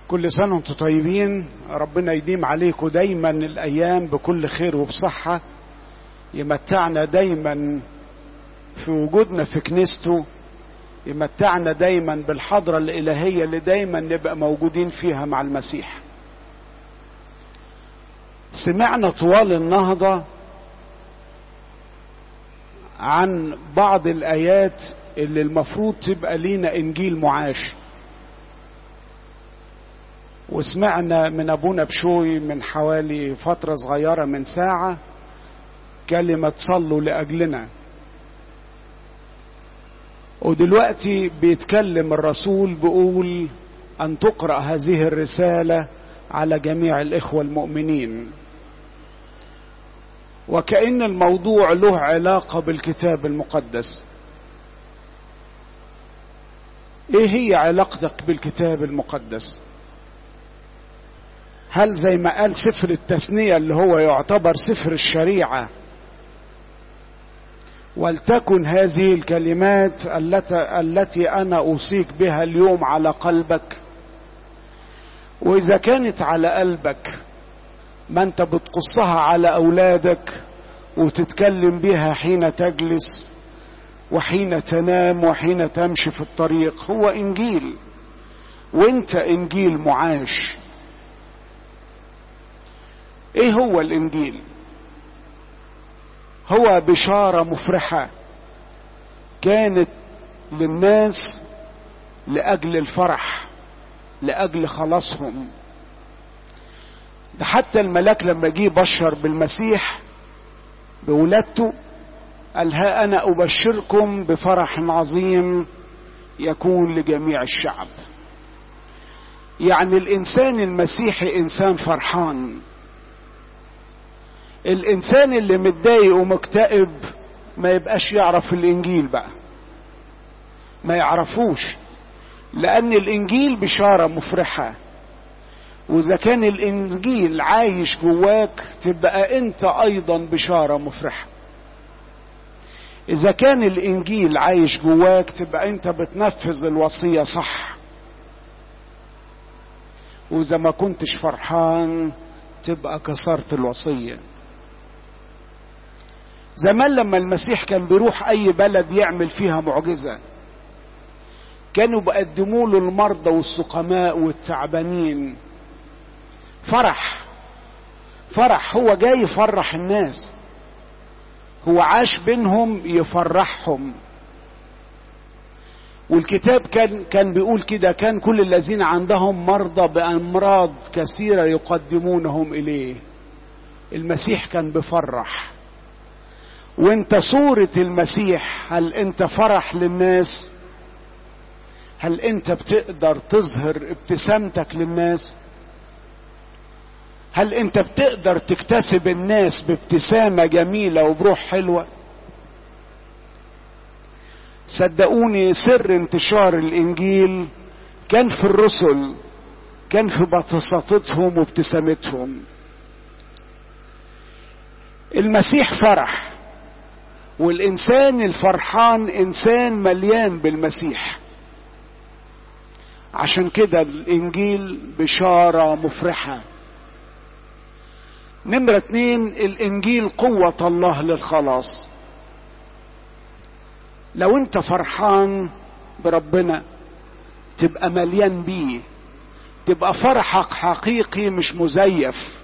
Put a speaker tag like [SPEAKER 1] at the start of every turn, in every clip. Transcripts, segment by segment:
[SPEAKER 1] كل سنة وانتم طيبين ربنا يديم عليكم دايما الأيام بكل خير وبصحة يمتعنا دايما في وجودنا في كنيسته يمتعنا دايما بالحضرة الإلهية اللي دايما نبقى موجودين فيها مع المسيح سمعنا طوال النهضة عن بعض الآيات اللي المفروض تبقى لينا إنجيل معاش وسمعنا من أبونا بشوي من حوالي فترة صغيرة من ساعة كلمة صلوا لأجلنا ودلوقتي بيتكلم الرسول بيقول أن تقرأ هذه الرسالة على جميع الإخوة المؤمنين وكأن الموضوع له علاقة بالكتاب المقدس ايه هي علاقتك بالكتاب المقدس هل زي ما قال سفر التثنية اللي هو يعتبر سفر الشريعة ولتكن هذه الكلمات التي, التي أنا أوصيك بها اليوم على قلبك وإذا كانت على قلبك ما أنت بتقصها على أولادك وتتكلم بها حين تجلس وحين تنام وحين تمشي في الطريق هو إنجيل وانت إنجيل معاش ايه هو الانجيل هو بشارة مفرحة كانت للناس لأجل الفرح لأجل خلاصهم ده حتى الملاك لما جه بشر بالمسيح بولادته قال ها أنا أبشركم بفرح عظيم يكون لجميع الشعب يعني الإنسان المسيحي إنسان فرحان الانسان اللي متضايق ومكتئب ما يبقاش يعرف الانجيل بقى ما يعرفوش لان الانجيل بشاره مفرحه واذا كان الانجيل عايش جواك تبقى انت ايضا بشاره مفرحه اذا كان الانجيل عايش جواك تبقى انت بتنفذ الوصيه صح واذا ما كنتش فرحان تبقى كسرت الوصيه زمان لما المسيح كان بيروح اي بلد يعمل فيها معجزة كانوا بيقدموا له المرضى والسقماء والتعبانين فرح فرح هو جاي يفرح الناس هو عاش بينهم يفرحهم والكتاب كان كان بيقول كده كان كل الذين عندهم مرضى بامراض كثيره يقدمونهم اليه المسيح كان بيفرح وانت صورة المسيح هل انت فرح للناس هل انت بتقدر تظهر ابتسامتك للناس هل انت بتقدر تكتسب الناس بابتسامة جميلة وبروح حلوة صدقوني سر انتشار الانجيل كان في الرسل كان في بساطتهم وابتسامتهم المسيح فرح والانسان الفرحان انسان مليان بالمسيح عشان كده الانجيل بشارة مفرحة نمرة اتنين الانجيل قوة الله للخلاص لو انت فرحان بربنا تبقى مليان بيه تبقى فرحك حقيقي مش مزيف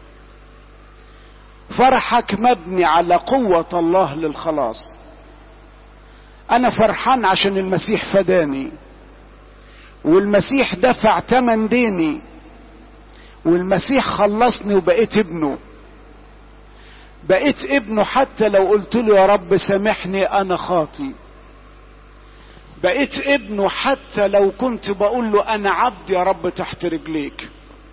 [SPEAKER 1] فرحك مبني على قوة الله للخلاص أنا فرحان عشان المسيح فداني والمسيح دفع تمن ديني والمسيح خلصني وبقيت ابنه بقيت ابنه حتى لو قلت له يا رب سامحني أنا خاطي بقيت ابنه حتى لو كنت بقول له أنا عبد يا رب تحت رجليك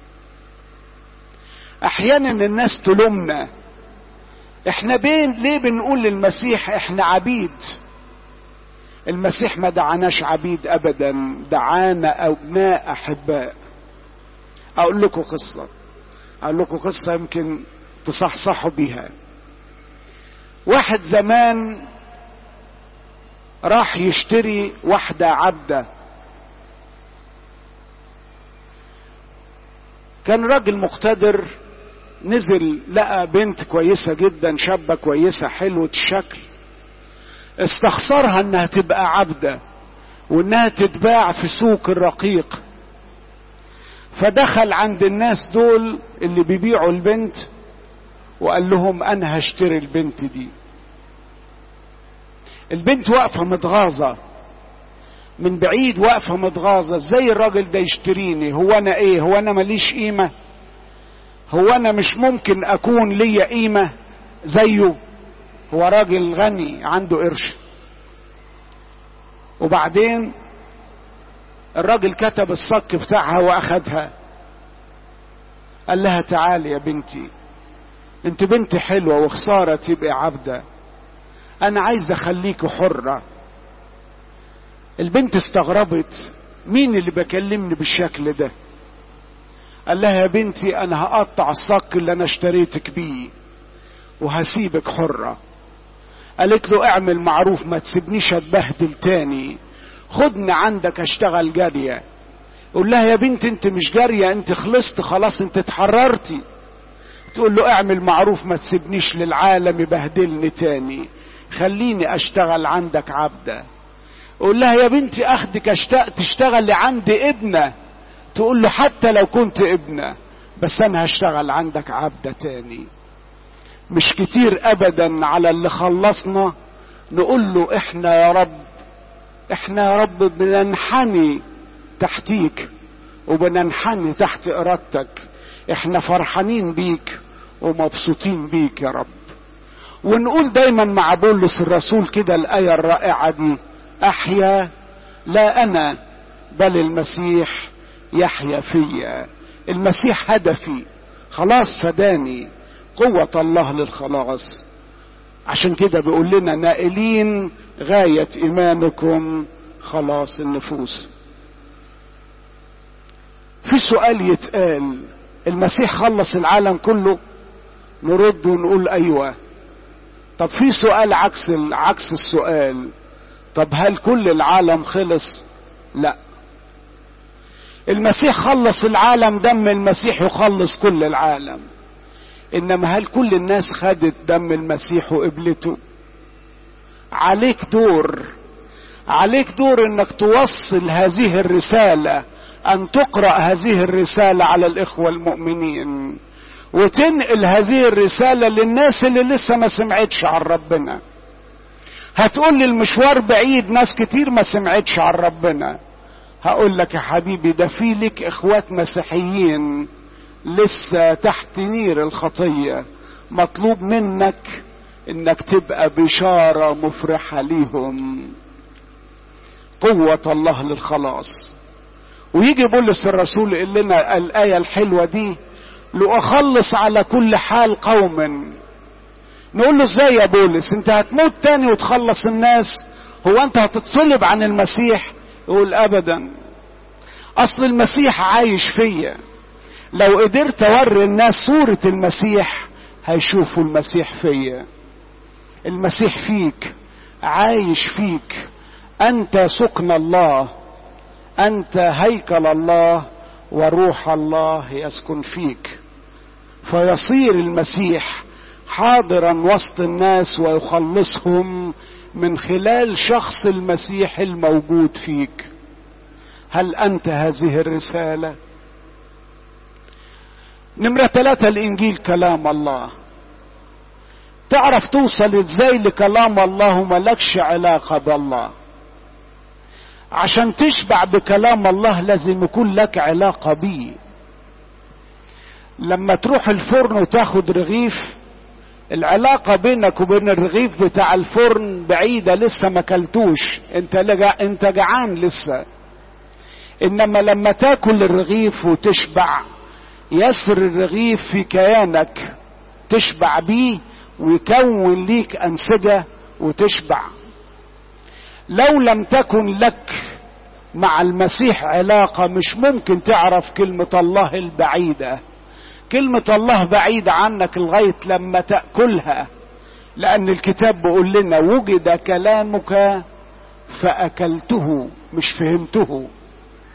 [SPEAKER 1] أحيانا الناس تلومنا احنا بين ليه بنقول للمسيح احنا عبيد المسيح ما دعاناش عبيد ابدا دعانا ابناء احباء اقول لكم قصة اقول لكم قصة يمكن تصحصحوا بيها واحد زمان راح يشتري واحدة عبدة كان راجل مقتدر نزل لقى بنت كويسة جدا شابة كويسة حلوة الشكل استخسرها انها تبقى عبدة وانها تتباع في سوق الرقيق فدخل عند الناس دول اللي بيبيعوا البنت وقال لهم انا هشتري البنت دي البنت واقفة متغاظة من بعيد واقفة متغاظة ازاي الراجل ده يشتريني هو انا ايه هو انا ماليش قيمة هو انا مش ممكن اكون ليا قيمة زيه هو راجل غني عنده قرش وبعدين الراجل كتب الصك بتاعها واخدها قال لها تعالي يا بنتي انت بنت حلوة وخسارة تبقي عبدة انا عايز اخليك حرة البنت استغربت مين اللي بكلمني بالشكل ده قال لها يا بنتي انا هقطع الصك اللي انا اشتريتك بيه وهسيبك حرة قالت له اعمل معروف ما تسيبنيش اتبهدل تاني خدني عندك اشتغل جارية قول لها يا بنت انت مش جارية انت خلصت خلاص انت اتحررتي تقول له اعمل معروف ما تسيبنيش للعالم يبهدلني تاني خليني اشتغل عندك عبدة قول لها يا بنتي اخدك اشتاق تشتغلي عند ابنة تقول له حتى لو كنت ابنة بس انا هشتغل عندك عبدة تاني مش كتير ابدا على اللي خلصنا نقول له احنا يا رب احنا يا رب بننحني تحتيك وبننحني تحت ارادتك احنا فرحانين بيك ومبسوطين بيك يا رب ونقول دايما مع بولس الرسول كده الايه الرائعه دي احيا لا انا بل المسيح يحيا فيا المسيح هدفي خلاص فداني قوة الله للخلاص عشان كده بيقول لنا نائلين غاية إيمانكم خلاص النفوس في سؤال يتقال المسيح خلص العالم كله نرد ونقول أيوة طب في سؤال عكس عكس السؤال طب هل كل العالم خلص لا المسيح خلص العالم دم المسيح يخلص كل العالم انما هل كل الناس خدت دم المسيح وقبلته عليك دور عليك دور انك توصل هذه الرسالة ان تقرأ هذه الرسالة على الاخوة المؤمنين وتنقل هذه الرسالة للناس اللي لسه ما سمعتش عن ربنا هتقول لي المشوار بعيد ناس كتير ما سمعتش عن ربنا هقول لك يا حبيبي ده في لك اخوات مسيحيين لسه تحت نير الخطية مطلوب منك انك تبقى بشارة مفرحة ليهم قوة الله للخلاص ويجي بولس الرسول يقول لنا الآية الحلوة دي لأخلص على كل حال قوم نقول له ازاي يا بولس انت هتموت تاني وتخلص الناس هو انت هتتصلب عن المسيح يقول ابدا اصل المسيح عايش فيا لو قدرت اوري الناس صورة المسيح هيشوفوا المسيح فيا المسيح فيك عايش فيك انت سكن الله انت هيكل الله وروح الله يسكن فيك فيصير المسيح حاضرا وسط الناس ويخلصهم من خلال شخص المسيح الموجود فيك هل انت هذه الرساله نمرة ثلاثة الإنجيل كلام الله تعرف توصل ازاي لكلام الله وملكش علاقة بالله عشان تشبع بكلام الله لازم يكون لك علاقة بيه لما تروح الفرن وتاخد رغيف العلاقة بينك وبين الرغيف بتاع الفرن بعيدة لسه ما كلتوش انت لجع انت جعان لسه انما لما تاكل الرغيف وتشبع يسر الرغيف في كيانك تشبع بيه ويكون ليك انسجة وتشبع لو لم تكن لك مع المسيح علاقة مش ممكن تعرف كلمة الله البعيدة كلمة الله بعيدة عنك لغاية لما تأكلها لأن الكتاب بيقول لنا وجد كلامك فأكلته مش فهمته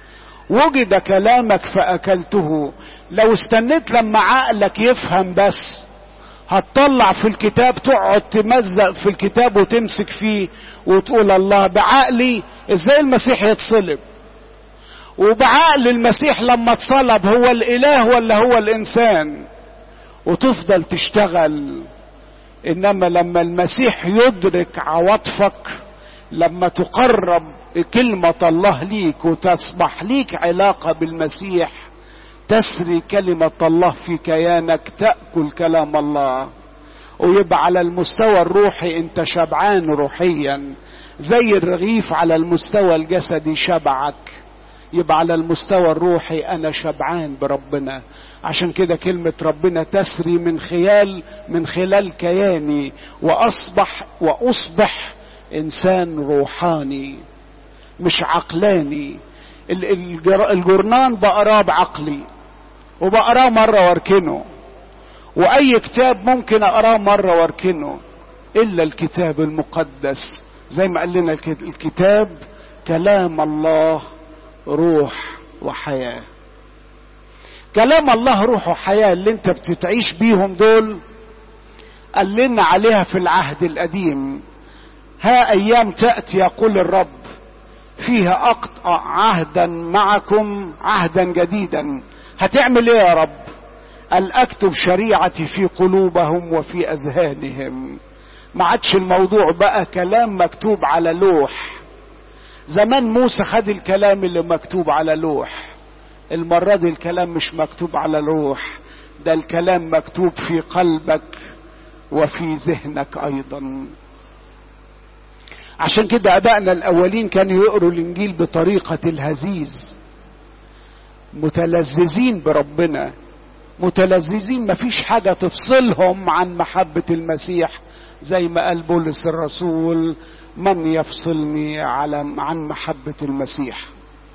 [SPEAKER 1] وجد كلامك فاكلته لو استنيت لما عقلك يفهم بس هتطلع في الكتاب تقعد تمزق في الكتاب وتمسك فيه وتقول الله بعقلي ازاي المسيح يتصلب وبعقل المسيح لما اتصلب هو الاله ولا هو الانسان وتفضل تشتغل انما لما المسيح يدرك عواطفك لما تقرب كلمة الله ليك وتصبح ليك علاقة بالمسيح تسري كلمة الله في كيانك تأكل كلام الله ويبقى على المستوى الروحي انت شبعان روحيا زي الرغيف على المستوى الجسدي شبعك يبقى على المستوى الروحي انا شبعان بربنا عشان كده كلمة ربنا تسري من خلال من خلال كياني واصبح واصبح انسان روحاني مش عقلاني الجرنان بقراه بعقلي وبقراه مرة واركنه واي كتاب ممكن اقراه مرة واركنه الا الكتاب المقدس زي ما قال لنا الكتاب كلام الله روح وحياة كلام الله روح وحياة اللي انت بتتعيش بيهم دول قال لنا عليها في العهد القديم ها ايام تأتي يقول الرب فيها اقطع عهدا معكم عهدا جديدا هتعمل ايه يا رب قال اكتب شريعتي في قلوبهم وفي اذهانهم ما عادش الموضوع بقى كلام مكتوب على لوح زمان موسى خد الكلام اللي مكتوب على لوح المرة دي الكلام مش مكتوب على لوح ده الكلام مكتوب في قلبك وفي ذهنك ايضا عشان كده ابائنا الاولين كانوا يقروا الانجيل بطريقة الهزيز متلذذين بربنا متلذذين مفيش حاجة تفصلهم عن محبة المسيح زي ما قال بولس الرسول من يفصلني على عن محبة المسيح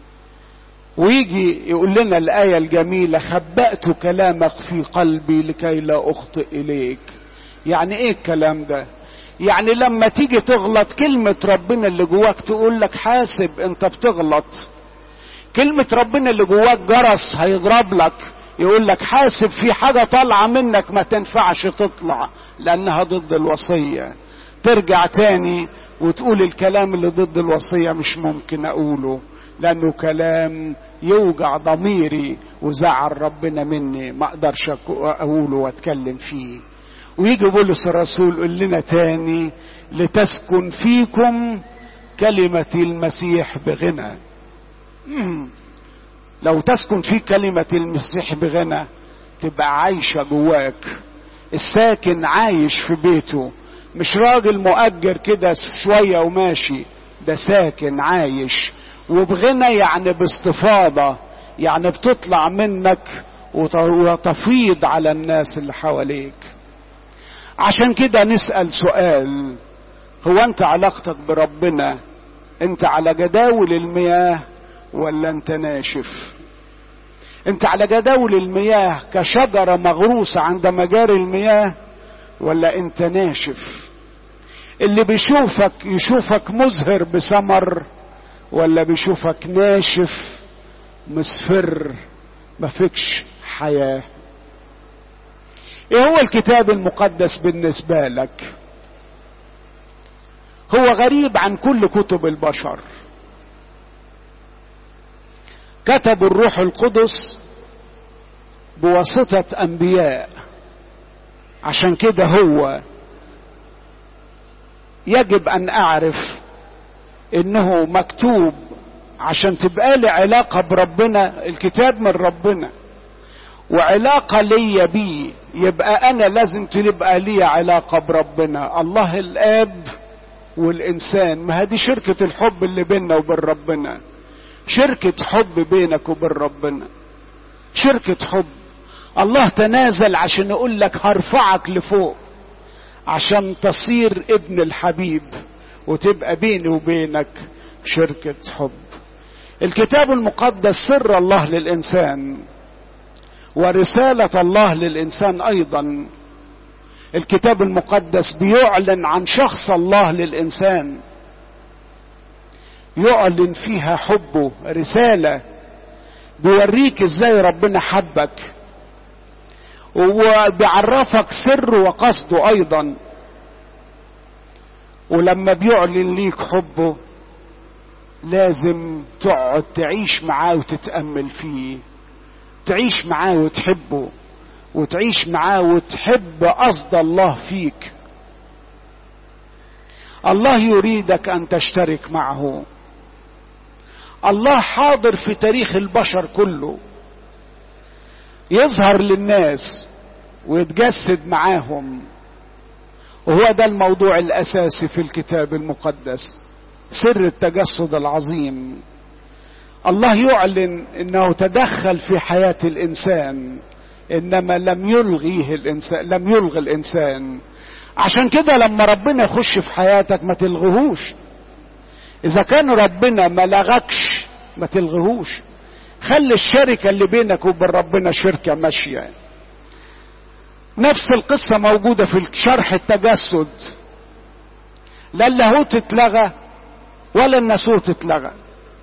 [SPEAKER 1] ويجي يقول لنا الآية الجميلة خبأت كلامك في قلبي لكي لا أخطئ إليك يعني إيه الكلام ده يعني لما تيجي تغلط كلمة ربنا اللي جواك تقول لك حاسب انت بتغلط كلمة ربنا اللي جواك جرس هيضرب لك يقول لك حاسب في حاجة طالعة منك ما تنفعش تطلع لأنها ضد الوصية ترجع تاني وتقول الكلام اللي ضد الوصية مش ممكن أقوله لأنه كلام يوجع ضميري وزعل ربنا مني ما أقدرش أقوله وأتكلم فيه ويجي بولس الرسول يقول لنا تاني لتسكن فيكم كلمة المسيح بغنى لو تسكن في كلمة المسيح بغنى تبقى عايشة جواك الساكن عايش في بيته مش راجل مؤجر كده شوية وماشي ده ساكن عايش وبغنى يعني باستفاضة يعني بتطلع منك وتفيض على الناس اللي حواليك عشان كده نسأل سؤال هو انت علاقتك بربنا انت على جداول المياه ولا انت ناشف انت على جداول المياه كشجرة مغروسة عند مجاري المياه ولا انت ناشف اللي بيشوفك يشوفك مزهر بثمر ولا بيشوفك ناشف مصفر ما فيكش حياة ايه هو الكتاب المقدس بالنسبة لك هو غريب عن كل كتب البشر كتب الروح القدس بواسطة انبياء عشان كده هو يجب ان اعرف انه مكتوب عشان تبقى لي علاقة بربنا الكتاب من ربنا وعلاقة ليا بيه يبقى انا لازم تبقى لي علاقة بربنا الله الاب والانسان ما هذه شركة الحب اللي بيننا وبين ربنا شركة حب بينك وبين ربنا شركة حب الله تنازل عشان يقول لك هرفعك لفوق عشان تصير ابن الحبيب وتبقى بيني وبينك شركة حب الكتاب المقدس سر الله للإنسان ورسالة الله للإنسان أيضا الكتاب المقدس بيعلن عن شخص الله للإنسان يعلن فيها حبه رسالة بيوريك ازاي ربنا حبك وبيعرفك سر وقصده ايضا ولما بيعلن ليك حبه لازم تقعد تعيش معاه وتتامل فيه تعيش معاه وتحبه وتعيش معاه وتحب قصد الله فيك الله يريدك ان تشترك معه الله حاضر في تاريخ البشر كله يظهر للناس ويتجسد معاهم وهو ده الموضوع الاساسي في الكتاب المقدس سر التجسد العظيم الله يعلن انه تدخل في حياه الانسان انما لم يلغيه الانسان لم يلغي الانسان عشان كده لما ربنا يخش في حياتك ما تلغيهوش اذا كان ربنا ما لغكش ما تلغيهوش خلي الشركة اللي بينك وبين ربنا شركة ماشية نفس القصة موجودة في شرح التجسد لا اللاهوت اتلغى ولا الناسوت اتلغى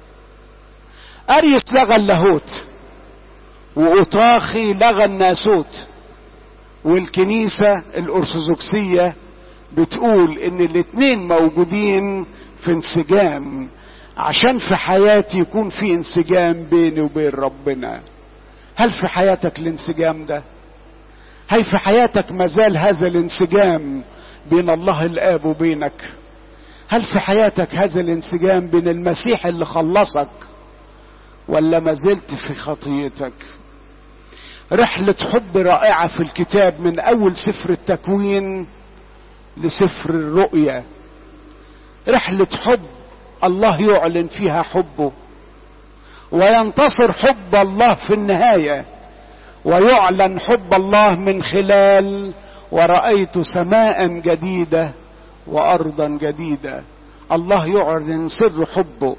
[SPEAKER 1] اريس لغى اللاهوت واوطاخي لغى الناسوت والكنيسة الارثوذكسية بتقول ان الاتنين موجودين في انسجام عشان في حياتي يكون في انسجام بيني وبين ربنا هل في حياتك الانسجام ده هل في حياتك مازال هذا الانسجام بين الله الاب وبينك هل في حياتك هذا الانسجام بين المسيح اللي خلصك ولا ما زلت في خطيتك رحلة حب رائعة في الكتاب من أول سفر التكوين لسفر الرؤيا رحلة حب الله يعلن فيها حبه وينتصر حب الله في النهاية ويعلن حب الله من خلال ورأيت سماء جديدة وأرضا جديدة الله يعلن سر حبه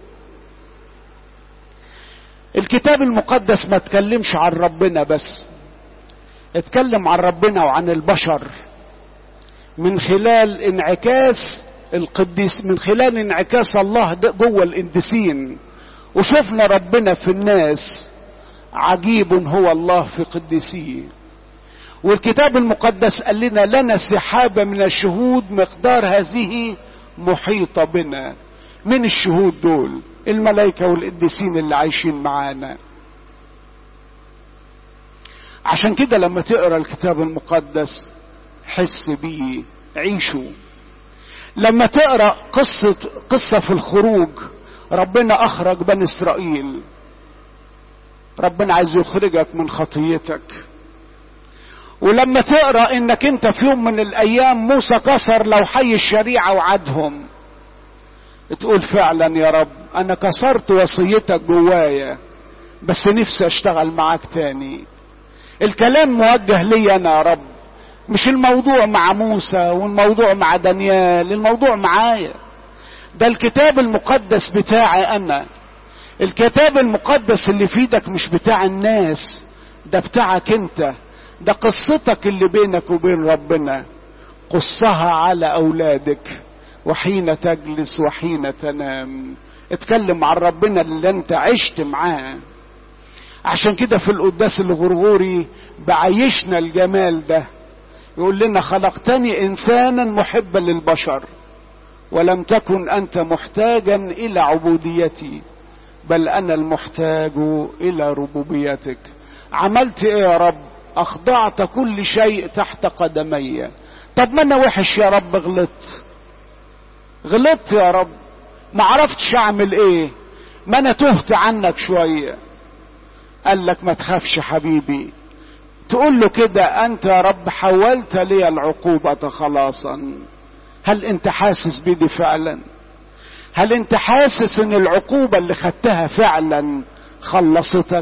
[SPEAKER 1] الكتاب المقدس ما تكلمش عن ربنا بس اتكلم عن ربنا وعن البشر من خلال انعكاس القديس من خلال انعكاس الله جوه القديسين وشفنا ربنا في الناس عجيب هو الله في قديسيه والكتاب المقدس قال لنا لنا سحابة من الشهود مقدار هذه محيطة بنا من الشهود دول الملائكة والقديسين اللي عايشين معانا عشان كده لما تقرا الكتاب المقدس حس بيه عيشه لما تقرا قصه قصه في الخروج ربنا اخرج بني اسرائيل ربنا عايز يخرجك من خطيتك ولما تقرا انك انت في يوم من الايام موسى كسر لوحي الشريعه وعدهم تقول فعلا يا رب انا كسرت وصيتك جوايا بس نفسي اشتغل معاك تاني الكلام موجه لي انا يا رب مش الموضوع مع موسى والموضوع مع دانيال الموضوع معايا ده الكتاب المقدس بتاعي انا الكتاب المقدس اللي في ايدك مش بتاع الناس ده بتاعك انت ده قصتك اللي بينك وبين ربنا قصها على اولادك وحين تجلس وحين تنام اتكلم عن ربنا اللي انت عشت معاه عشان كده في القداس الغرغوري بعيشنا الجمال ده يقول لنا خلقتني انسانا محبا للبشر ولم تكن انت محتاجا الى عبوديتي بل انا المحتاج الى ربوبيتك عملت ايه يا رب اخضعت كل شيء تحت قدمي طب ما انا وحش يا رب غلطت غلطت يا رب ما عرفتش اعمل ايه ما انا تهت عنك شويه قال لك ما تخافش حبيبي تقول له كده انت يا رب حولت لي العقوبة خلاصا هل انت حاسس بدي فعلا هل انت حاسس ان العقوبة اللي خدتها فعلا خلصتك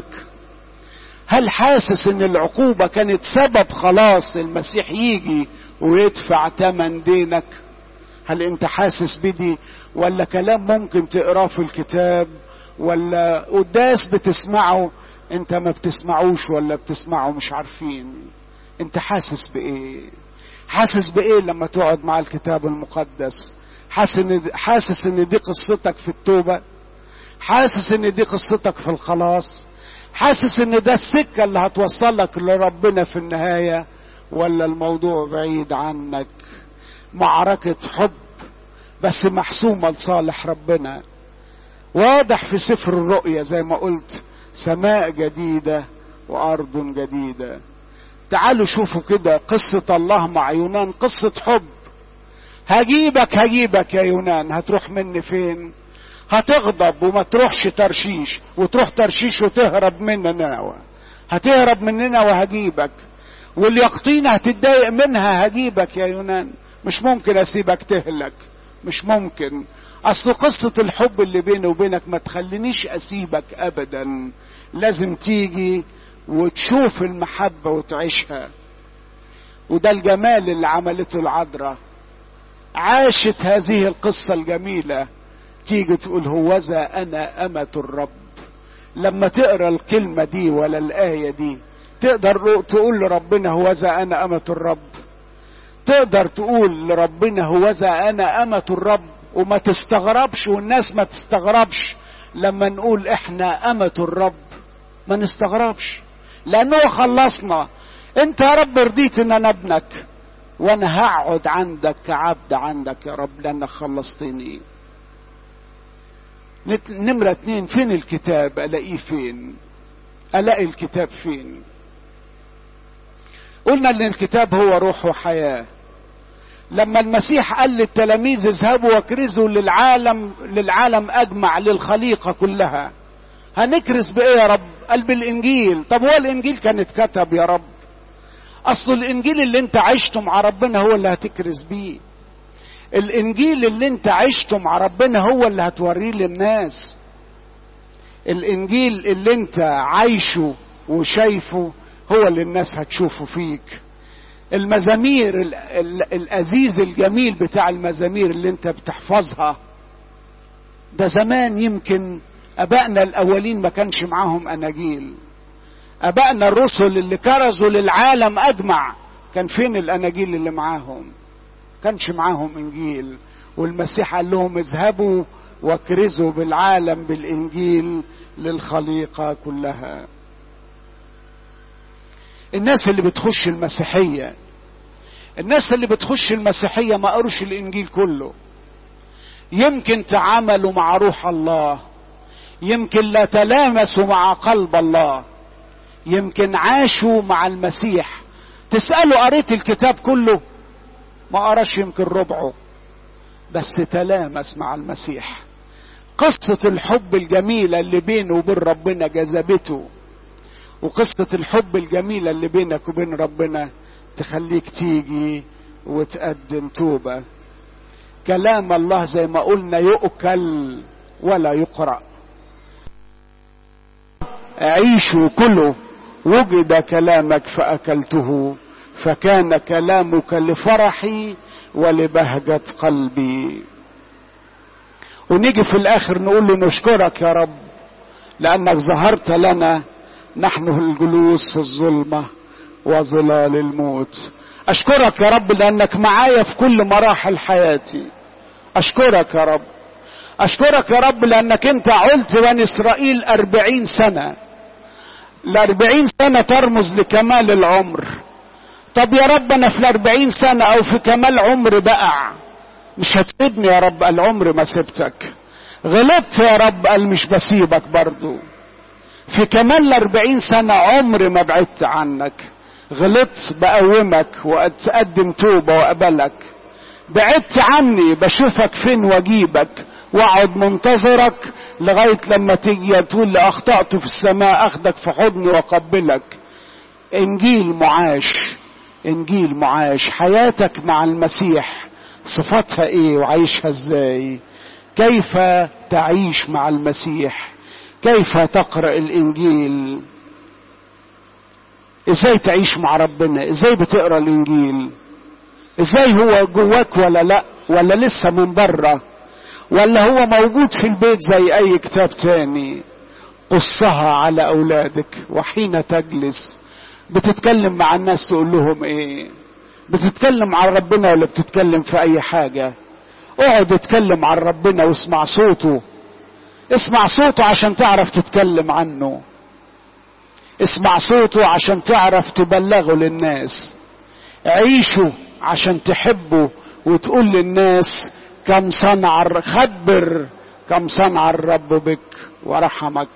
[SPEAKER 1] هل حاسس ان العقوبة كانت سبب خلاص المسيح يجي ويدفع تمن دينك هل انت حاسس بدي ولا كلام ممكن تقراه في الكتاب ولا قداس بتسمعه انت ما بتسمعوش ولا بتسمعه مش عارفين انت حاسس بايه حاسس بايه لما تقعد مع الكتاب المقدس حاسس ان حاسس ان دي قصتك في التوبه حاسس ان دي قصتك في الخلاص حاسس ان ده السكة اللي هتوصلك لربنا في النهاية ولا الموضوع بعيد عنك معركة حب بس محسومة لصالح ربنا واضح في سفر الرؤيا زي ما قلت سماء جديدة وأرض جديدة تعالوا شوفوا كده قصة الله مع يونان قصة حب هجيبك هجيبك يا يونان هتروح مني فين هتغضب وما تروحش ترشيش وتروح ترشيش وتهرب من نينوى هتهرب من نينوى وهجيبك واليقطينة هتتضايق منها هجيبك يا يونان مش ممكن اسيبك تهلك مش ممكن اصل قصة الحب اللي بيني وبينك ما تخلينيش اسيبك ابدا لازم تيجي وتشوف المحبة وتعيشها وده الجمال اللي عملته العذراء عاشت هذه القصة الجميلة تيجي تقول هوذا انا امة الرب لما تقرا الكلمة دي ولا الآية دي تقدر تقول لربنا هوذا انا امة الرب تقدر تقول لربنا هوذا انا امة الرب وما تستغربش والناس ما تستغربش لما نقول احنا امة الرب ما نستغربش لانه خلصنا انت يا رب رضيت ان انا ابنك وانا هقعد عندك كعبد عندك يا رب لانك خلصتني نمرة اتنين فين الكتاب الاقيه فين الاقي الكتاب فين قلنا ان الكتاب هو روح وحياه لما المسيح قال للتلاميذ اذهبوا واكرزوا للعالم للعالم اجمع للخليقه كلها هنكرز بايه يا رب قال بالانجيل طب هو الانجيل كان اتكتب يا رب اصل الانجيل اللي انت عشته مع ربنا هو اللي هتكرز بيه الانجيل اللي انت عشته مع ربنا هو اللي هتوريه للناس الانجيل اللي انت عايشه وشايفه هو اللي الناس هتشوفه فيك المزامير ال ال الأزيز الجميل بتاع المزامير اللي انت بتحفظها ده زمان يمكن أبائنا الأولين ما كانش معاهم أناجيل أبائنا الرسل اللي كرزوا للعالم أجمع كان فين الأناجيل اللي معاهم كانش معاهم إنجيل والمسيح قال لهم اذهبوا واكرزوا بالعالم بالإنجيل للخليقة كلها الناس اللي بتخش المسيحية الناس اللي بتخش المسيحية ما قروش الإنجيل كله يمكن تعاملوا مع روح الله يمكن لا تلامسوا مع قلب الله يمكن عاشوا مع المسيح تسألوا قريت الكتاب كله ما قراش يمكن ربعه بس تلامس مع المسيح قصة الحب الجميلة اللي بينه وبين ربنا جذبته وقصة الحب الجميلة اللي بينك وبين ربنا تخليك تيجي وتقدم توبة كلام الله زي ما قلنا يؤكل ولا يقرأ عيشوا كله وجد كلامك فأكلته فكان كلامك لفرحي ولبهجة قلبي ونيجي في الآخر نقول له نشكرك يا رب لأنك ظهرت لنا نحن الجلوس في الظلمة وظلال الموت أشكرك يا رب لأنك معايا في كل مراحل حياتي أشكرك يا رب أشكرك يا رب لأنك أنت علت بني إسرائيل أربعين سنة الأربعين سنة ترمز لكمال العمر طب يا رب أنا في الأربعين سنة أو في كمال عمر بقع مش هتسيبني يا رب العمر ما سبتك غلطت يا رب قال مش بسيبك برضو في كمال الأربعين سنة عمر ما بعدت عنك غلطت بقومك وأتقدم توبة وأقبلك بعدت عني بشوفك فين واجيبك واقعد منتظرك لغاية لما تيجي تقول لي أخطأت في السماء أخدك في حضني وأقبلك إنجيل معاش إنجيل معاش حياتك مع المسيح صفاتها إيه وعيشها إزاي كيف تعيش مع المسيح كيف تقرأ الإنجيل إزاي تعيش مع ربنا إزاي بتقرأ الإنجيل إزاي هو جواك ولا لأ ولا لسه من بره ولا هو موجود في البيت زي أي كتاب تاني قصها على أولادك وحين تجلس بتتكلم مع الناس تقول لهم إيه بتتكلم عن ربنا ولا بتتكلم في أي حاجة اقعد اتكلم عن ربنا واسمع صوته اسمع صوته عشان تعرف تتكلم عنه اسمع صوته عشان تعرف تبلغه للناس عيشوا عشان تحبوا وتقول للناس كم صنع خبر كم صنع الرب بك ورحمك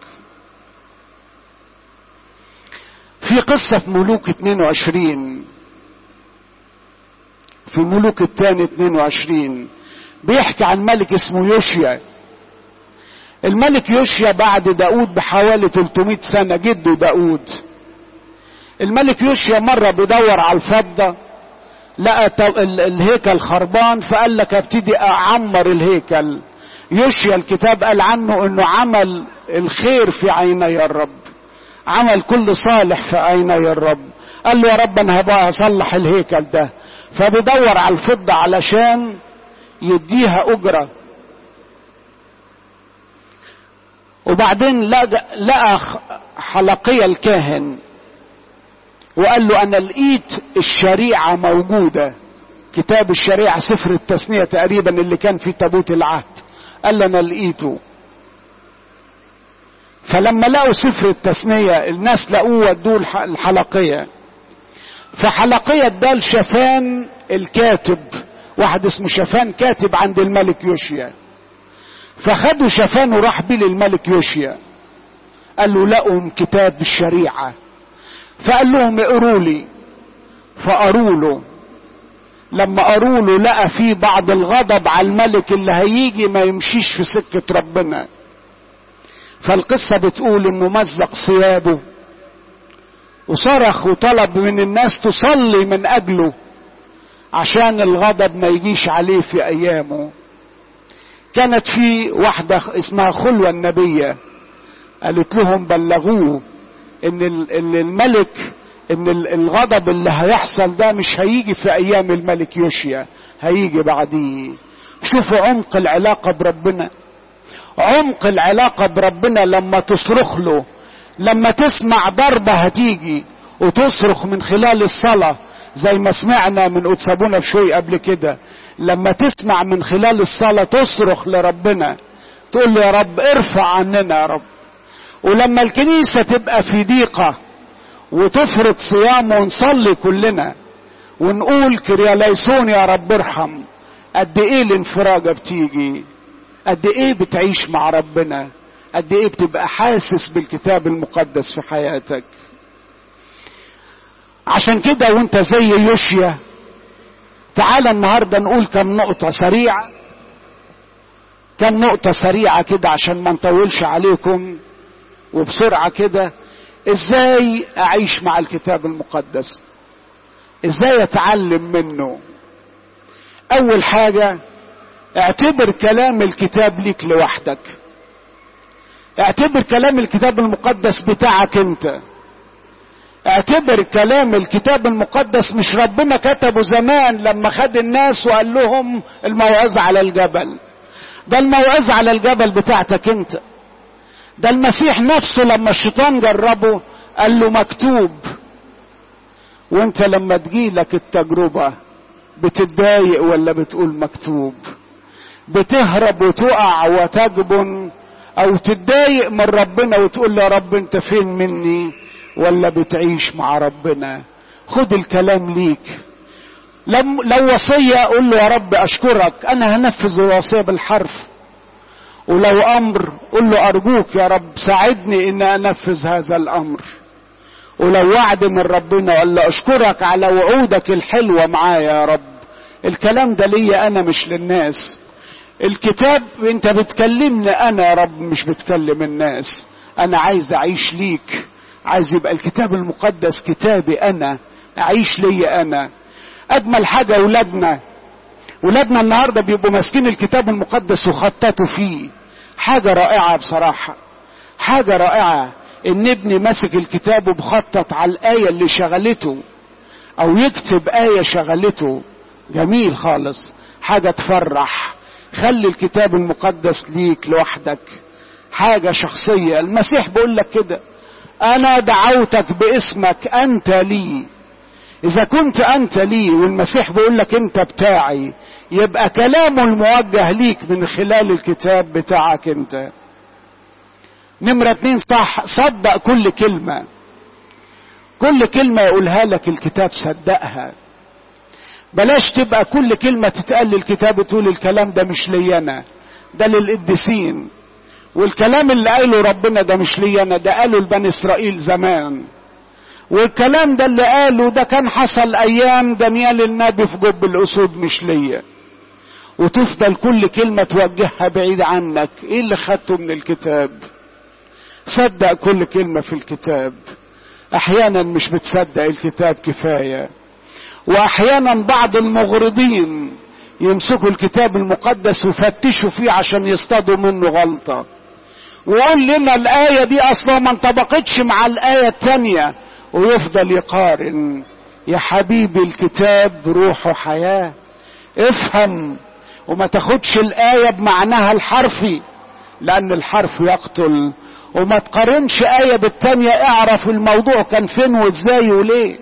[SPEAKER 1] في قصة في ملوك 22 في ملوك الثاني 22 بيحكي عن ملك اسمه يوشيا الملك يوشيا بعد داود بحوالي 300 سنة جده داود الملك يوشيا مرة بيدور على الفضة لقى الهيكل خربان فقال لك ابتدي اعمر الهيكل يوشيا الكتاب قال عنه انه عمل الخير في عيني الرب عمل كل صالح في عيني الرب قال له يا رب انا هبقى اصلح الهيكل ده فبيدور على الفضة علشان يديها اجرة وبعدين لقى, لقى حلقية الكاهن وقال له انا لقيت الشريعة موجودة كتاب الشريعة سفر التثنية تقريبا اللي كان في تابوت العهد قال له انا لقيته فلما لقوا سفر التثنية الناس لقوه ودوه الحلقية فحلقية ده شفان الكاتب واحد اسمه شفان كاتب عند الملك يوشيا فخدوا شفان وراح بيه للملك يوشيا قال له لقوا كتاب الشريعة فقال لهم اقروا لي فقروا له لما قروا له لقى فيه بعض الغضب على الملك اللي هيجي ما يمشيش في سكة ربنا فالقصة بتقول انه مزق ثيابه وصرخ وطلب من الناس تصلي من اجله عشان الغضب ما يجيش عليه في ايامه كانت في واحدة اسمها خلوة النبية قالت لهم بلغوه ان الملك ان الغضب اللي هيحصل ده مش هيجي في ايام الملك يوشيا هيجي بعديه شوفوا عمق العلاقة بربنا عمق العلاقة بربنا لما تصرخ له لما تسمع ضربة هتيجي وتصرخ من خلال الصلاة زي ما سمعنا من قدسابونا بشوي قبل كده لما تسمع من خلال الصلاة تصرخ لربنا تقول له يا رب ارفع عننا يا رب ولما الكنيسة تبقى في ضيقة وتفرض صيام ونصلي كلنا ونقول كرياليسون يا رب ارحم قد ايه الانفراجة بتيجي قد ايه بتعيش مع ربنا قد ايه بتبقى حاسس بالكتاب المقدس في حياتك عشان كده وانت زي يوشيا تعال النهارده نقول كم نقطة سريعة كم نقطة سريعة كده عشان ما نطولش عليكم وبسرعة كده ازاي اعيش مع الكتاب المقدس ازاي اتعلم منه اول حاجة اعتبر كلام الكتاب ليك لوحدك اعتبر كلام الكتاب المقدس بتاعك انت اعتبر كلام الكتاب المقدس مش ربنا كتبه زمان لما خد الناس وقال لهم الموعظة على الجبل ده الموعظة على الجبل بتاعتك انت ده المسيح نفسه لما الشيطان جربه قال له مكتوب وانت لما تجيلك التجربة بتتضايق ولا بتقول مكتوب بتهرب وتقع وتجبن او تتضايق من ربنا وتقول له يا رب انت فين مني ولا بتعيش مع ربنا خد الكلام ليك لم لو وصية قول له يا رب اشكرك انا هنفذ الوصية بالحرف ولو امر قل له ارجوك يا رب ساعدني ان انفذ هذا الامر ولو وعد من ربنا ولا اشكرك على وعودك الحلوة معايا يا رب الكلام ده ليا انا مش للناس الكتاب انت بتكلمني انا يا رب مش بتكلم الناس انا عايز اعيش ليك عايز يبقى الكتاب المقدس كتابي انا اعيش ليا انا اجمل حاجة ولادنا ولادنا النهاردة بيبقوا ماسكين الكتاب المقدس وخططوا فيه حاجة رائعة بصراحة حاجة رائعة ان ابني ماسك الكتاب وبخطط على الآية اللي شغلته او يكتب آية شغلته جميل خالص حاجة تفرح خلي الكتاب المقدس ليك لوحدك حاجة شخصية المسيح بيقول لك كده انا دعوتك باسمك انت لي اذا كنت انت لي والمسيح بيقول لك انت بتاعي يبقى كلامه الموجه ليك من خلال الكتاب بتاعك انت نمرة اتنين صح صدق كل كلمة كل كلمة يقولها لك الكتاب صدقها بلاش تبقى كل كلمة تتقال للكتاب تقول الكلام ده مش لي أنا ده للقديسين والكلام اللي قاله ربنا ده مش لي أنا ده قاله لبني إسرائيل زمان والكلام ده اللي قاله ده كان حصل أيام دانيال النبي في جب الأسود مش ليا وتفضل كل كلمة توجهها بعيد عنك ايه اللي خدته من الكتاب صدق كل كلمة في الكتاب احيانا مش بتصدق الكتاب كفاية واحيانا بعض المغرضين يمسكوا الكتاب المقدس ويفتشوا فيه عشان يصطادوا منه غلطة ويقول لنا الآية دي أصلا ما انطبقتش مع الآية التانية ويفضل يقارن يا حبيبي الكتاب روحه حياة افهم وما تاخدش الآية بمعناها الحرفي لأن الحرف يقتل وما تقارنش آية بالتانية اعرف الموضوع كان فين وازاي وليه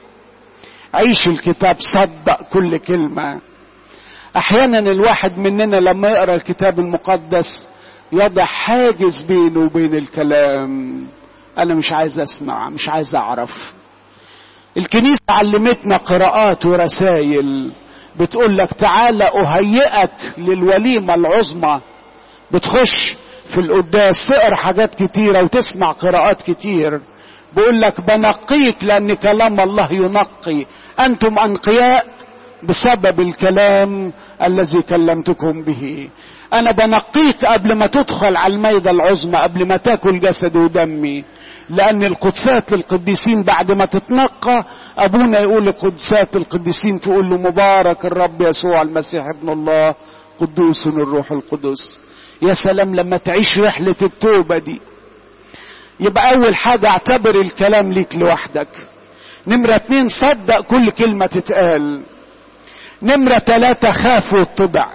[SPEAKER 1] عيش الكتاب صدق كل كلمة احيانا الواحد مننا لما يقرا الكتاب المقدس يضع حاجز بينه وبين الكلام انا مش عايز اسمع مش عايز اعرف الكنيسة علمتنا قراءات ورسائل بتقول لك تعالى اهيئك للوليمة العظمى بتخش في القداس تقرا حاجات كتيرة وتسمع قراءات كتير بيقول لك بنقيك لان كلام الله ينقي انتم انقياء بسبب الكلام الذي كلمتكم به انا بنقيك قبل ما تدخل على الميدة العظمى قبل ما تاكل جسدي ودمي لان القدسات للقديسين بعد ما تتنقى ابونا يقول القدسات للقديسين تقول له مبارك الرب يسوع المسيح ابن الله قدوس الروح القدس يا سلام لما تعيش رحلة التوبة دي يبقى اول حاجة اعتبر الكلام ليك لوحدك نمرة اتنين صدق كل كلمة تتقال نمرة ثلاثة خاف واتبع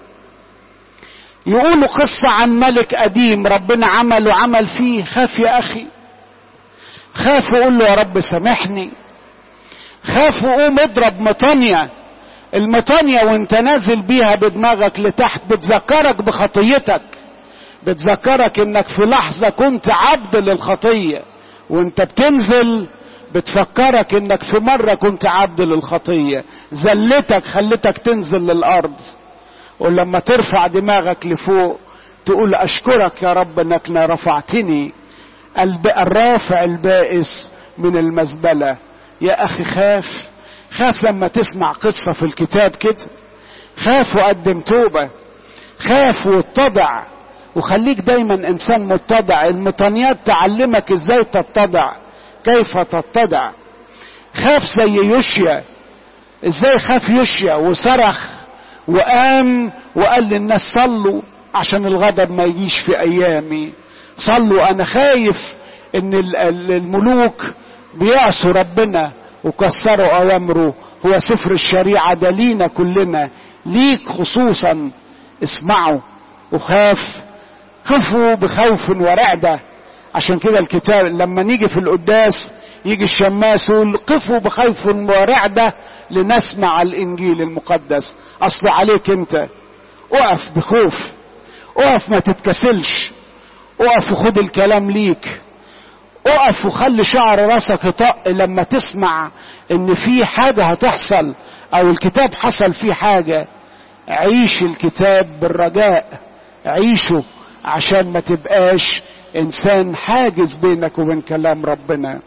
[SPEAKER 1] يقولوا قصة عن ملك قديم ربنا عمل وعمل فيه خاف يا أخي خاف وقول له يا رب سامحني خاف وقوم اضرب مطانية المطانية وانت نازل بيها بدماغك لتحت بتذكرك بخطيتك بتذكرك انك في لحظة كنت عبد للخطية وانت بتنزل بتفكرك انك في مرة كنت عبد للخطية زلتك خلتك تنزل للارض ولما ترفع دماغك لفوق تقول اشكرك يا رب انك رفعتني الرافع البائس من المزبلة يا اخي خاف خاف لما تسمع قصة في الكتاب كده خاف وقدم توبة خاف واتضع وخليك دايما انسان متضع المطانيات تعلمك ازاي تتضع كيف تتضع خاف زي يوشيا ازاي خاف يوشيا وصرخ وقام وقال للناس صلوا عشان الغضب ما يجيش في ايامي صلوا انا خايف ان الملوك بيعصوا ربنا وكسروا اوامره هو سفر الشريعه ده لينا كلنا ليك خصوصا اسمعوا وخاف خفوا بخوف ورعده عشان كده الكتاب لما نيجي في القداس يجي الشماس يقول قفوا بخوف ورعده لنسمع الانجيل المقدس اصله عليك انت اقف بخوف اقف ما تتكسلش اقف وخد الكلام ليك اقف وخلي شعر راسك يطق لما تسمع ان في حاجه هتحصل او الكتاب حصل فيه حاجه عيش الكتاب بالرجاء عيشه عشان ما تبقاش انسان حاجز بينك وبين كلام ربنا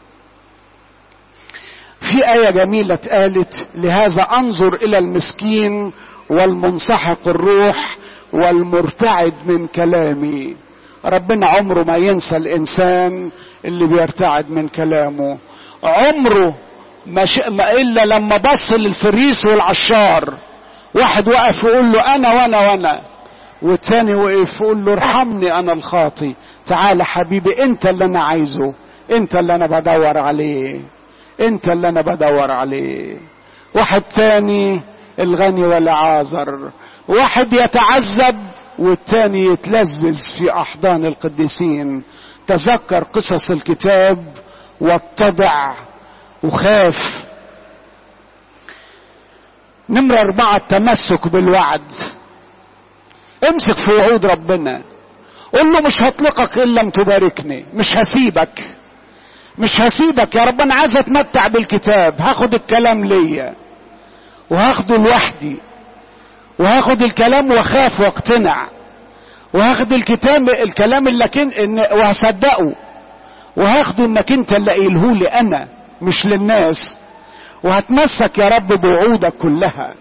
[SPEAKER 1] في آية جميلة اتقالت لهذا انظر الى المسكين والمنسحق الروح والمرتعد من كلامي ربنا عمره ما ينسى الانسان اللي بيرتعد من كلامه عمره ما, ش... ما الا لما بص للفريس والعشار واحد وقف يقول له انا وانا وانا والتاني وقف يقول له ارحمني انا الخاطي تعال حبيبي انت اللي انا عايزه انت اللي انا بدور عليه انت اللي انا بدور عليه واحد تاني الغني والعازر واحد يتعذب والتاني يتلذذ في احضان القديسين تذكر قصص الكتاب واتضع وخاف نمرة أربعة التمسك بالوعد امسك في وعود ربنا قل له مش هطلقك إلا لم تباركني مش هسيبك مش هسيبك يا رب انا عايز اتمتع بالكتاب هاخد الكلام ليا وهاخده لوحدي وهاخد الكلام واخاف واقتنع وهاخد الكتاب الكلام اللي كن إن وهصدقه وهاخده انك انت اللي قايله لي انا مش للناس وهتمسك يا رب بوعودك كلها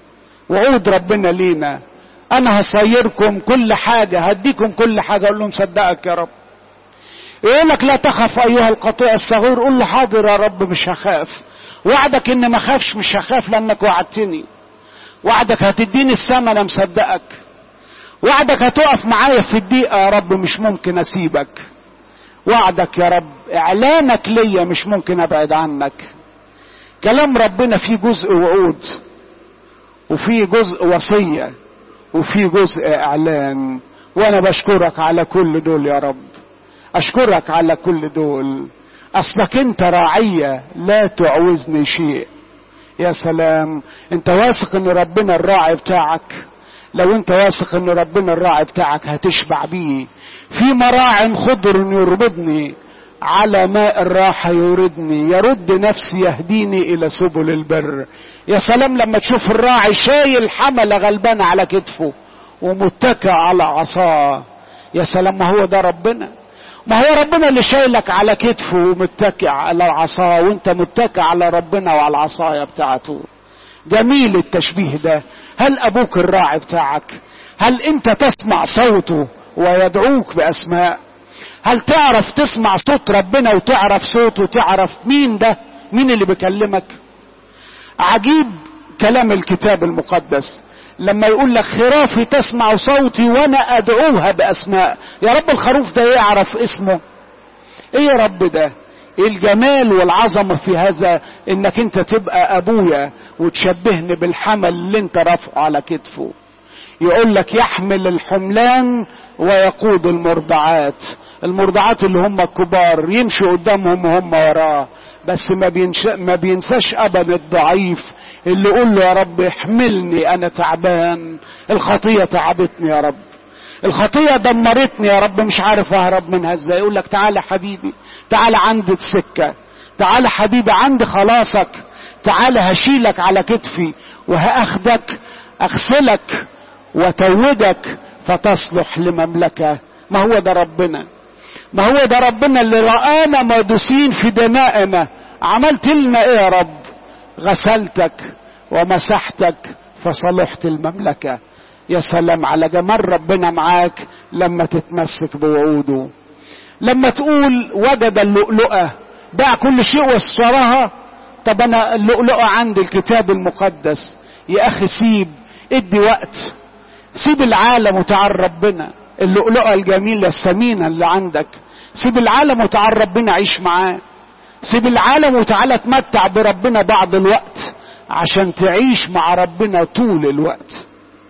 [SPEAKER 1] وعود ربنا لينا انا هصيركم كل حاجة هديكم كل حاجة اقول لهم صدقك يا رب يقول لك لا تخف ايها القطيع الصغير قول له حاضر يا رب مش هخاف وعدك ان ما اخافش مش هخاف لانك وعدتني وعدك هتديني السما انا مصدقك وعدك هتقف معايا في الدقيقة يا رب مش ممكن اسيبك وعدك يا رب اعلانك ليا مش ممكن ابعد عنك كلام ربنا فيه جزء وعود وفيه جزء وصية وفيه جزء اعلان وانا بشكرك على كل دول يا رب اشكرك على كل دول اصلك انت راعية لا تعوزني شيء يا سلام انت واثق ان ربنا الراعي بتاعك لو انت واثق ان ربنا الراعي بتاعك هتشبع بيه في مراع خضر يربضني على ماء الراحة يوردني يرد نفسي يهديني إلى سبل البر يا سلام لما تشوف الراعي شايل حملة غلبان على كتفه ومتكئ على عصاه يا سلام ما هو ده ربنا ما هو ربنا اللي شايلك على كتفه ومتكئ على العصا وانت متكئ على ربنا وعلى العصاية بتاعته جميل التشبيه ده هل ابوك الراعي بتاعك هل انت تسمع صوته ويدعوك باسماء هل تعرف تسمع صوت ربنا وتعرف صوته وتعرف مين ده مين اللي بيكلمك عجيب كلام الكتاب المقدس لما يقول لك خرافي تسمع صوتي وانا ادعوها باسماء يا رب الخروف ده يعرف اسمه ايه يا رب ده ايه الجمال والعظمه في هذا انك انت تبقى ابويا وتشبهني بالحمل اللي انت رافعه على كتفه يقول لك يحمل الحملان ويقود المرضعات المرضعات اللي هم الكبار يمشي قدامهم وهم وراه بس ما, بينش... ما بينساش ابدا الضعيف اللي يقول له يا رب احملني انا تعبان الخطيه تعبتني يا رب الخطيه دمرتني يا رب مش عارف اهرب منها ازاي يقول لك تعالى حبيبي تعالى عندي السكه تعالى حبيبي عندي خلاصك تعالى هشيلك على كتفي وهاخدك اغسلك وتوجك فتصلح لمملكه ما هو ده ربنا ما هو ده ربنا اللي رآنا مدوسين في دمائنا عملت لنا ايه يا رب غسلتك ومسحتك فصلحت المملكة يا سلام على جمال ربنا معاك لما تتمسك بوعوده لما تقول وجد اللؤلؤة باع كل شيء واشتراها طب انا اللؤلؤة عندي الكتاب المقدس يا اخي سيب ادي وقت سيب العالم وتعال ربنا اللؤلؤة الجميلة الثمينة اللي عندك سيب العالم وتعال ربنا عيش معاه سيب العالم وتعالى اتمتع بربنا بعض الوقت عشان تعيش مع ربنا طول الوقت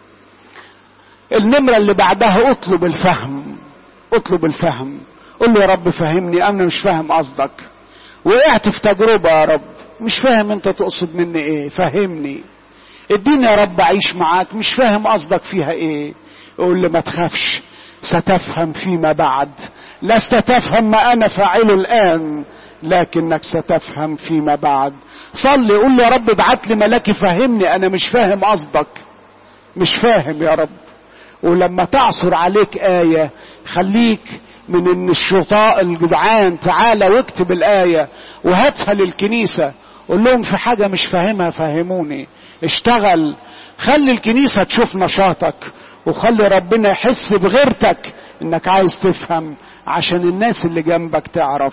[SPEAKER 1] النمرة اللي بعدها اطلب الفهم اطلب الفهم قل له يا رب فهمني انا مش فاهم قصدك وقعت في تجربة يا رب مش فاهم انت تقصد مني ايه فهمني اديني يا رب اعيش معاك مش فاهم قصدك فيها ايه قول لي ما تخافش ستفهم فيما بعد لست تفهم ما انا فاعله الان لكنك ستفهم فيما بعد صلي قول له يا رب ابعت لي ملاك يفهمني انا مش فاهم قصدك مش فاهم يا رب ولما تعصر عليك آية خليك من ان الشطاء الجدعان تعالى واكتب الآية وهاتها للكنيسة قول لهم في حاجة مش فاهمها فهموني اشتغل خلي الكنيسة تشوف نشاطك وخلي ربنا يحس بغيرتك انك عايز تفهم عشان الناس اللي جنبك تعرف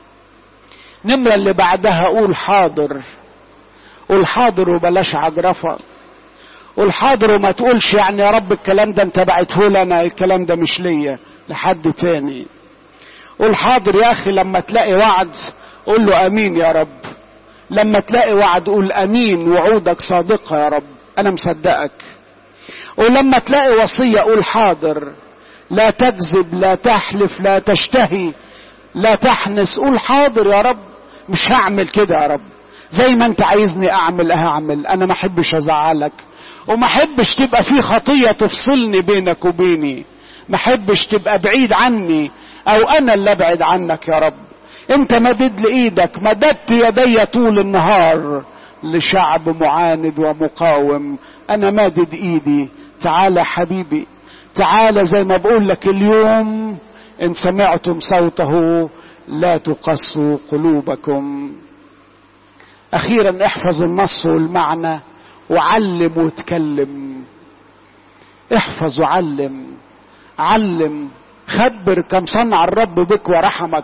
[SPEAKER 1] نمرة اللي بعدها قول حاضر قول حاضر وبلاش عجرفة قول حاضر وما تقولش يعني يا رب الكلام ده انت بعته لنا الكلام ده مش ليا لحد تاني قول حاضر يا اخي لما تلاقي وعد قول له امين يا رب لما تلاقي وعد قول امين وعودك صادقة يا رب انا مصدقك ولما تلاقي وصية قول حاضر لا تكذب لا تحلف لا تشتهي لا تحنس قول حاضر يا رب مش هعمل كده يا رب زي ما انت عايزني اعمل هعمل انا ما احبش ازعلك وما احبش تبقى في خطية تفصلني بينك وبيني ما احبش تبقى بعيد عني او انا اللي ابعد عنك يا رب انت مدد لايدك مددت يدي طول النهار لشعب معاند ومقاوم انا مادد ايدي تعالى حبيبي تعالى زي ما بقول لك اليوم ان سمعتم صوته لا تقسوا قلوبكم اخيرا احفظ النص والمعنى وعلم وتكلم احفظ وعلم علم خبر كم صنع الرب بك ورحمك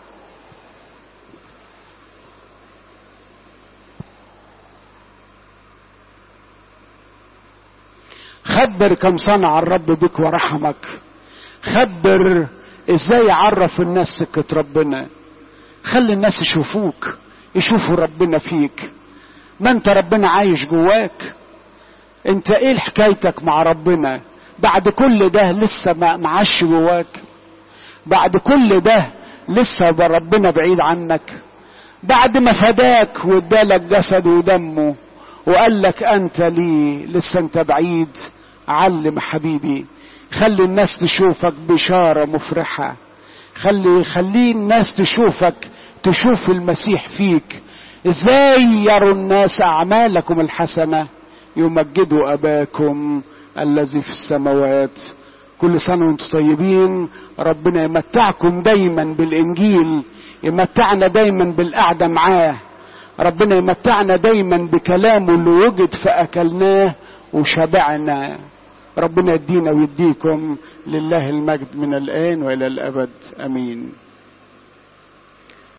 [SPEAKER 1] خبر كم صنع الرب بك ورحمك خبر ازاي يعرف الناس سكة ربنا خلي الناس يشوفوك يشوفوا ربنا فيك ما انت ربنا عايش جواك انت ايه حكايتك مع ربنا بعد كل ده لسه ما معاش جواك بعد كل ده لسه ربنا بعيد عنك بعد ما فداك وادالك جسده ودمه وقال لك انت لي لسه انت بعيد علم حبيبي خلي الناس تشوفك بشارة مفرحة خلي خلي الناس تشوفك تشوف المسيح فيك ازاي يروا الناس اعمالكم الحسنة يمجدوا اباكم الذي في السماوات كل سنة وانتم طيبين ربنا يمتعكم دايما بالانجيل يمتعنا دايما بالقعدة معاه ربنا يمتعنا دايما بكلامه اللي وجد فاكلناه وشبعنا ربنا يدينا ويديكم لله المجد من الآن وإلى الأبد أمين